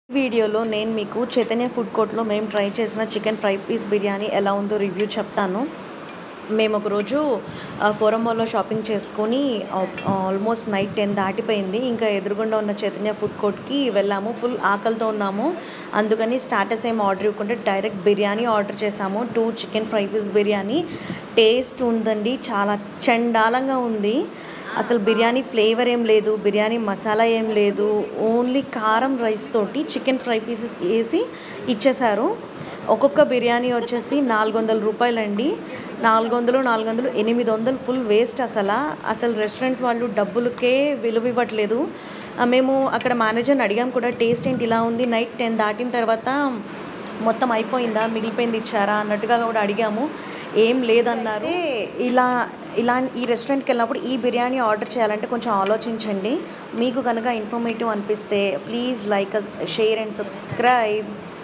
వీడియోలో నేను మీకు చైతన్య ఫుడ్ కోర్ట్లో మేము ట్రై చేసిన చికెన్ ఫ్రై పీస్ బిర్యానీ ఎలా ఉందో రివ్యూ చెప్తాను మేము ఒకరోజు ఫోరం మాల్లో షాపింగ్ చేసుకొని ఆల్మోస్ట్ నైట్ టెన్ దాటిపోయింది ఇంకా ఎదురుగుండా ఉన్న చైతన్య ఫుడ్ కోర్ట్కి వెళ్ళాము ఫుల్ ఆకలితో ఉన్నాము అందుకని స్టార్టర్స్ ఏం ఆర్డర్ ఇవ్వకుండా డైరెక్ట్ బిర్యానీ ఆర్డర్ చేసాము two chicken fry piece biryani taste ఉందండి చాలా చండాలంగా ఉంది అసలు బిర్యానీ ఫ్లేవర్ ఏం లేదు బిర్యానీ మసాలా ఏం లేదు ఓన్లీ కారం రైస్ తోటి చికెన్ ఫ్రై పీసెస్ వేసి ఇచ్చేశారు ఒక్కొక్క బిర్యానీ వచ్చేసి నాలుగు వందల రూపాయలండి నాలుగు వందలు నాలుగు వందలు ఎనిమిది వందలు ఫుల్ వేస్ట్ అసలు అసలు రెస్టారెంట్స్ వాళ్ళు డబ్బులకే విలువ ఇవ్వట్లేదు ఆ, మేము అక్కడ మేనేజర్ని అడిగాం కూడా టేస్ట్ ఏంటి ఇలా ఉంది నైట్ టెన్ దాటిన తర్వాత మొత్తం అయిపోయిందా మిగిలిపోయింది ఇచ్చారా అన్నట్టుగా కూడా అడిగాము ఏం లేదన్నారు ఇలా ఇలా ఈ రెస్టారెంట్కి వెళ్ళినప్పుడు ఈ బిర్యానీ ఆర్డర్ చేయాలంటే కొంచెం ఆలోచించండి మీకు కనుక ఇన్ఫర్మేటివ్ అనిపిస్తే please like share and subscribe